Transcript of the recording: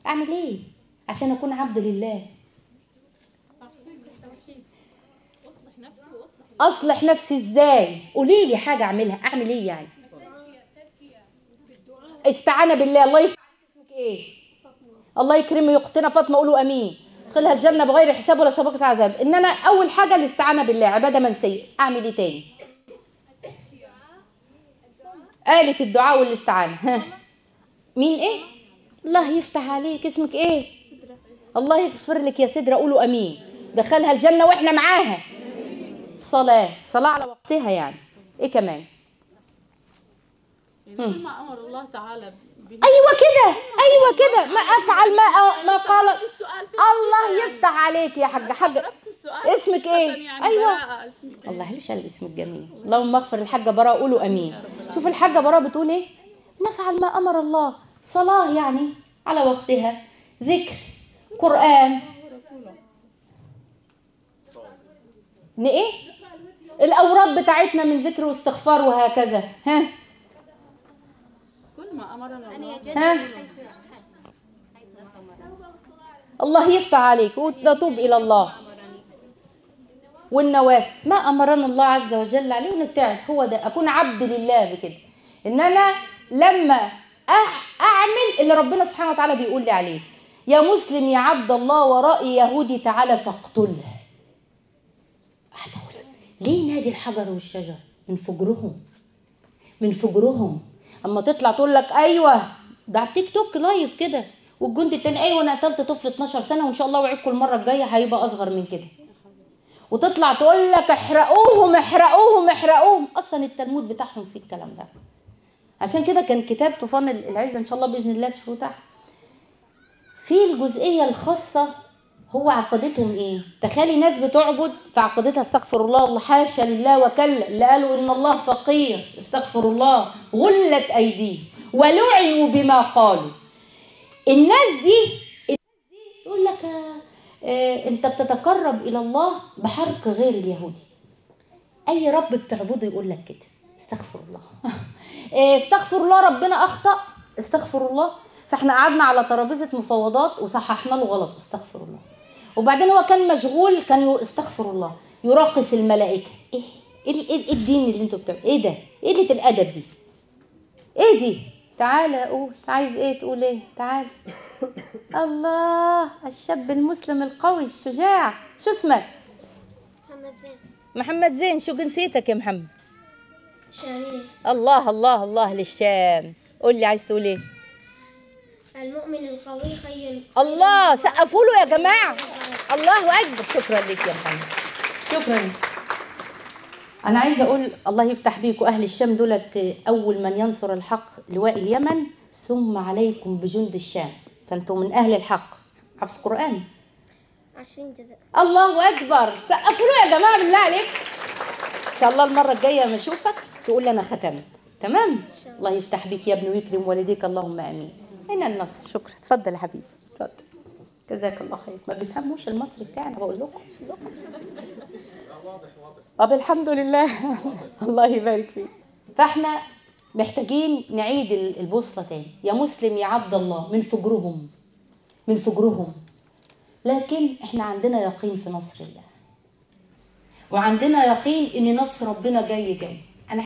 اعمل ايه عشان اكون عبد لله اصلح نفسي ازاي قولي لي حاجه اعملها اعمل ايه يعني استعانه بالله الله يفتح عليك اسمك ايه الله يكرمه يقتنا فاطمه قولوا امين ادخلها الجنه بغير حساب ولا سابقه عذاب ان انا اول حاجه الاستعانه بالله عباده منسيه اعمل ايه تاني آلة الدعاء والاستعانة ها مين ايه الله يفتح عليك اسمك ايه الله يغفر لك يا سدرة قولوا امين دخلها الجنة واحنا معاها صلاة صلاة على وقتها يعني ايه كمان يعني كل ما امر الله تعالى به ايوه كده ايوه كده ما افعل ما ما قال السؤال في الله يفتح عليك يا حاجه حاجه ربط السؤال اسمك ايه؟ عشان يعني أيوة. براءة اسمك إيه؟ الله ليش قال اسمك جميل اللهم اغفر الحاجه براء قولوا امين شوف الحاجه براء بتقول ايه نفعل ما امر الله صلاه يعني على وقتها ذكر قران ن ايه الاوراد بتاعتنا من ذكر واستغفار وهكذا ها كل ما امرنا الله ها الله يفتح عليك وتتوب الى الله والنوافل ما امرنا الله عز وجل عليه ونتعب هو ده اكون عبد لله بكده ان انا لما أع- اعمل اللي ربنا سبحانه وتعالى بيقول لي عليه يا مسلم يا عبد الله ورائي يهودي تعالى فاقتله أحد أقول ليه نادي الحجر والشجر من فجرهم من فجرهم اما تطلع تقول لك ايوه ده على التيك توك لايف كده والجندي التاني ايوه انا قتلت طفل 12 سنه وان شاء الله وعدكم المره الجايه هيبقى اصغر من كده وتطلع تقول لك احرقوهم احرقوهم احرقوهم اصلا التلمود بتاعهم فيه الكلام ده عشان كده كان كتاب طوفان العزه ان شاء الله باذن الله تشوفوه تحت في الجزئيه الخاصه هو عقيدتهم ايه تخيلي ناس بتعبد في عقيدتها استغفر الله الله حاشا لله وكلا اللي قالوا ان الله فقير استغفر الله غلت ايديهم ولعنوا بما قالوا الناس دي الناس دي يقول لك آه، آه، انت بتتقرب الى الله بحرق غير اليهودي اي رب بتعبده يقول لك كده استغفر الله آه، استغفر الله ربنا اخطا استغفر الله فاحنا قعدنا على ترابيزه مفاوضات وصححنا له غلط استغفر الله وبعدين هو كان مشغول كان يقول استغفر الله يراقص الملائكه ايه ايه إيه- إيه الدين اللي انتوا بتعملوا ايه ده ايه قله الادب دي ايه دي تعالى قول عايز ايه تقول ايه تعالى الله الشاب المسلم القوي الشجاع شو اسمك محمد زين محمد زين شو جنسيتك يا محمد شريف الله الله الله للشام قول لي عايز تقول ايه المؤمن القوي خير الله سقفوا له يا جماعه الله اكبر شكرا لك يا محمد شكرا انا عايزه اقول الله يفتح بيكم اهل الشام دولت اول من ينصر الحق لواء اليمن ثم عليكم بجند الشام فانتم من اهل الحق حفظ قران عشرين جزء الله اكبر سقفوا له يا جماعه بالله عليك ان شاء الله المره الجايه لما اشوفك تقول لي انا ختمت تمام الله يفتح بيك يا ابني ويكرم والديك اللهم امين اين النصر شكرا اتفضل يا حبيبي اتفضل جزاك الله خير ما بيفهموش المصري بتاعنا بقول لكم طب الحمد لله الله يبارك فيك فاحنا محتاجين نعيد ال- البوصله تاني يا مسلم يا عبد الله من فجرهم من فجرهم لكن احنا عندنا يقين في نصر الله وعندنا يقين ان نصر ربنا جاي جاي